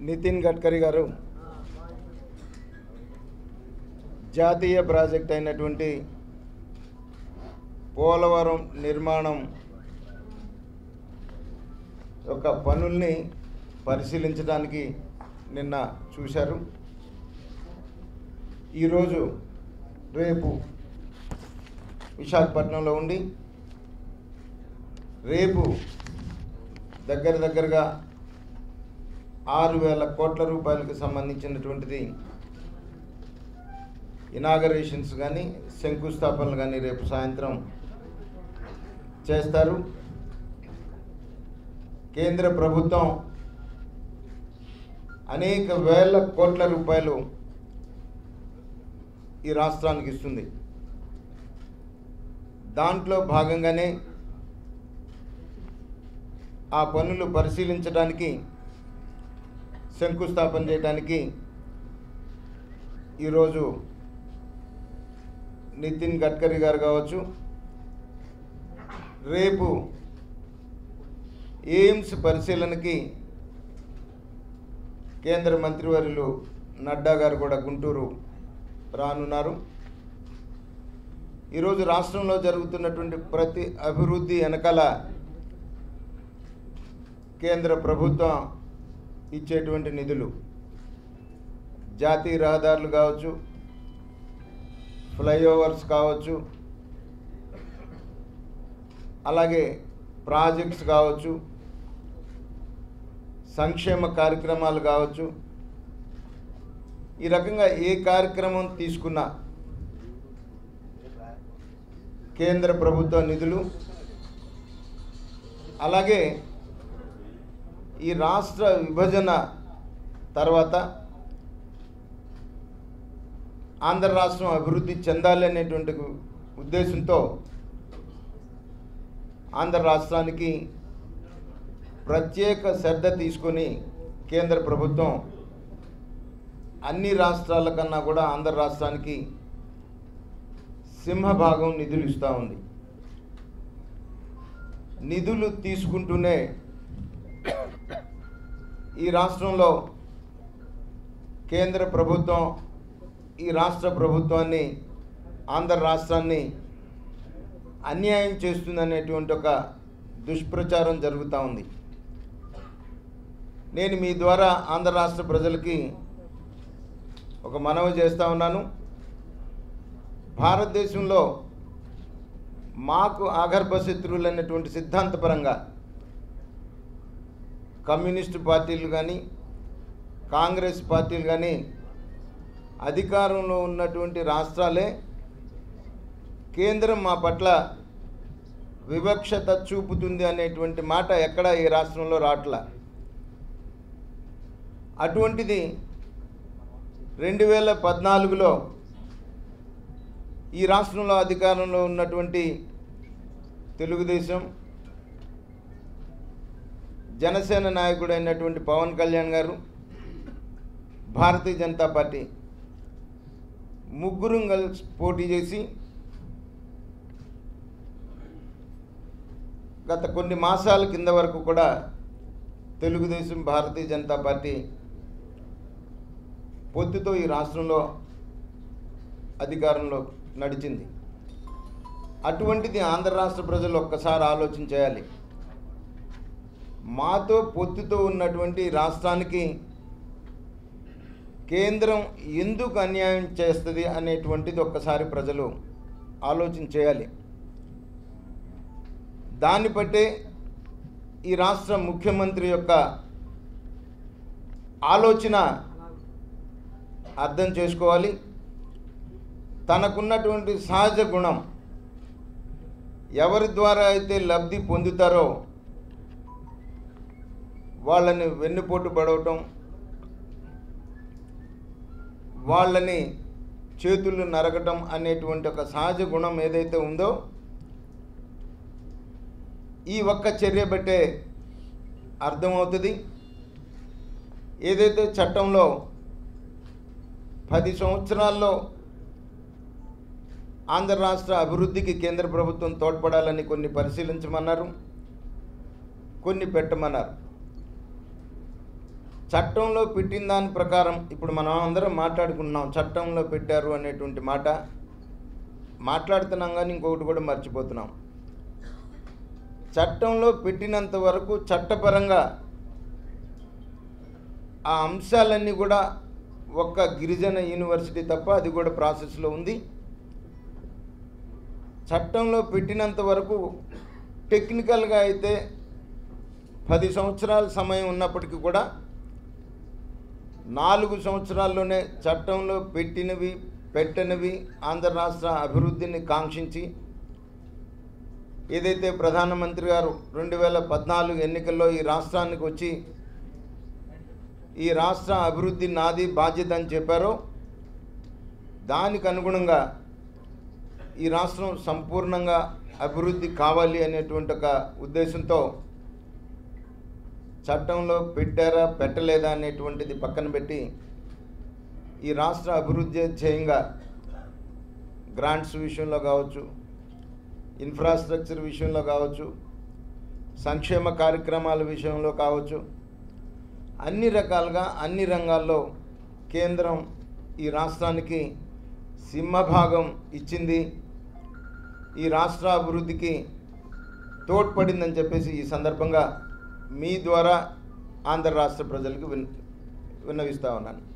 నితిన్ గడ్కరీ గారు జాతీయ ప్రాజెక్ట్ అయినటువంటి పోలవరం నిర్మాణం యొక్క పనుల్ని పరిశీలించడానికి నిన్న చూశారు ఈరోజు రేపు విశాఖపట్నంలో ఉండి రేపు దగ్గర దగ్గరగా ఆరు వేల కోట్ల రూపాయలకు సంబంధించినటువంటిది ఇనాగరేషన్స్ కానీ శంకుస్థాపనలు కానీ రేపు సాయంత్రం చేస్తారు కేంద్ర ప్రభుత్వం అనేక వేల కోట్ల రూపాయలు ఈ రాష్ట్రానికి ఇస్తుంది దాంట్లో భాగంగానే ఆ పనులు పరిశీలించడానికి శంకుస్థాపన చేయడానికి ఈరోజు నితిన్ గడ్కరీ గారు కావచ్చు రేపు ఎయిమ్స్ పరిశీలనకి కేంద్ర మంత్రివర్యులు నడ్డా గారు కూడా గుంటూరు రానున్నారు ఈరోజు రాష్ట్రంలో జరుగుతున్నటువంటి ప్రతి అభివృద్ధి వెనకాల కేంద్ర ప్రభుత్వం ఇచ్చేటువంటి నిధులు జాతీయ రహదారులు కావచ్చు ఫ్లైఓవర్స్ కావచ్చు అలాగే ప్రాజెక్ట్స్ కావచ్చు సంక్షేమ కార్యక్రమాలు కావచ్చు ఈ రకంగా ఏ కార్యక్రమం తీసుకున్నా కేంద్ర ప్రభుత్వ నిధులు అలాగే ఈ రాష్ట్ర విభజన తర్వాత ఆంధ్ర రాష్ట్రం అభివృద్ధి చెందాలి అనేటువంటి ఉద్దేశంతో ఆంధ్ర రాష్ట్రానికి ప్రత్యేక శ్రద్ధ తీసుకొని కేంద్ర ప్రభుత్వం అన్ని రాష్ట్రాల కన్నా కూడా ఆంధ్ర రాష్ట్రానికి సింహభాగం నిధులు ఇస్తూ ఉంది నిధులు తీసుకుంటూనే ఈ రాష్ట్రంలో కేంద్ర ప్రభుత్వం ఈ రాష్ట్ర ప్రభుత్వాన్ని ఆంధ్ర రాష్ట్రాన్ని అన్యాయం చేస్తుందనేటువంటి ఒక దుష్ప్రచారం జరుగుతూ ఉంది నేను మీ ద్వారా ఆంధ్ర రాష్ట్ర ప్రజలకి ఒక మనవి చేస్తూ ఉన్నాను భారతదేశంలో మాకు ఆగర్భ శత్రువులు అనేటువంటి సిద్ధాంతపరంగా కమ్యూనిస్టు పార్టీలు కానీ కాంగ్రెస్ పార్టీలు కానీ అధికారంలో ఉన్నటువంటి రాష్ట్రాలే కేంద్రం మా పట్ల వివక్షత చూపుతుంది అనేటువంటి మాట ఎక్కడ ఈ రాష్ట్రంలో రావట్లా అటువంటిది రెండు వేల పద్నాలుగులో ఈ రాష్ట్రంలో అధికారంలో ఉన్నటువంటి తెలుగుదేశం జనసేన నాయకుడు అయినటువంటి పవన్ కళ్యాణ్ గారు భారతీయ జనతా పార్టీ ముగ్గురు కలిసి పోటీ చేసి గత కొన్ని మాసాల కింద వరకు కూడా తెలుగుదేశం భారతీయ జనతా పార్టీ పొత్తుతో ఈ రాష్ట్రంలో అధికారంలో నడిచింది అటువంటిది ఆంధ్ర రాష్ట్ర ప్రజలు ఒక్కసారి ఆలోచన చేయాలి మాతో పొత్తుతో ఉన్నటువంటి రాష్ట్రానికి కేంద్రం ఎందుకు అన్యాయం చేస్తుంది అనేటువంటిది ఒక్కసారి ప్రజలు ఆలోచన చేయాలి దాన్ని బట్టే ఈ రాష్ట్ర ముఖ్యమంత్రి యొక్క ఆలోచన అర్థం చేసుకోవాలి తనకున్నటువంటి సహజ గుణం ఎవరి ద్వారా అయితే లబ్ధి పొందుతారో వాళ్ళని వెన్నుపోటు పడవటం వాళ్ళని చేతులు నరగటం అనేటువంటి ఒక సహజ గుణం ఏదైతే ఉందో ఈ ఒక్క చర్య బట్టే అర్థమవుతుంది ఏదైతే చట్టంలో పది సంవత్సరాల్లో ఆంధ్ర రాష్ట్ర అభివృద్ధికి కేంద్ర ప్రభుత్వం తోడ్పడాలని కొన్ని పరిశీలించమన్నారు కొన్ని పెట్టమన్నారు చట్టంలో పెట్టిన దాని ప్రకారం ఇప్పుడు మనం అందరం మాట్లాడుకుంటున్నాం చట్టంలో పెట్టారు అనేటువంటి మాట మాట్లాడుతున్నాం కానీ ఇంకొకటి కూడా మర్చిపోతున్నాం చట్టంలో పెట్టినంత వరకు చట్టపరంగా ఆ అంశాలన్నీ కూడా ఒక్క గిరిజన యూనివర్సిటీ తప్ప అది కూడా ప్రాసెస్లో ఉంది చట్టంలో పెట్టినంత వరకు టెక్నికల్గా అయితే పది సంవత్సరాల సమయం ఉన్నప్పటికీ కూడా నాలుగు సంవత్సరాల్లోనే చట్టంలో పెట్టినవి పెట్టనివి ఆంధ్ర రాష్ట్ర అభివృద్ధిని కాంక్షించి ఏదైతే ప్రధానమంత్రి గారు రెండు వేల పద్నాలుగు ఎన్నికల్లో ఈ రాష్ట్రానికి వచ్చి ఈ రాష్ట్ర అభివృద్ధి నాది బాధ్యత అని చెప్పారో దానికి అనుగుణంగా ఈ రాష్ట్రం సంపూర్ణంగా అభివృద్ధి కావాలి అనేటువంటి ఒక ఉద్దేశంతో చట్టంలో పెట్టారా పెట్టలేదా అనేటువంటిది పక్కన పెట్టి ఈ రాష్ట్ర అభివృద్ధి ధ్యేయంగా గ్రాంట్స్ విషయంలో కావచ్చు ఇన్ఫ్రాస్ట్రక్చర్ విషయంలో కావచ్చు సంక్షేమ కార్యక్రమాల విషయంలో కావచ్చు అన్ని రకాలుగా అన్ని రంగాల్లో కేంద్రం ఈ రాష్ట్రానికి సింహభాగం ఇచ్చింది ఈ రాష్ట్ర అభివృద్ధికి తోడ్పడిందని చెప్పేసి ఈ సందర్భంగా మీ ద్వారా ఆంధ్ర రాష్ట్ర ప్రజలకు విన్ విన్నవిస్తూ ఉన్నాను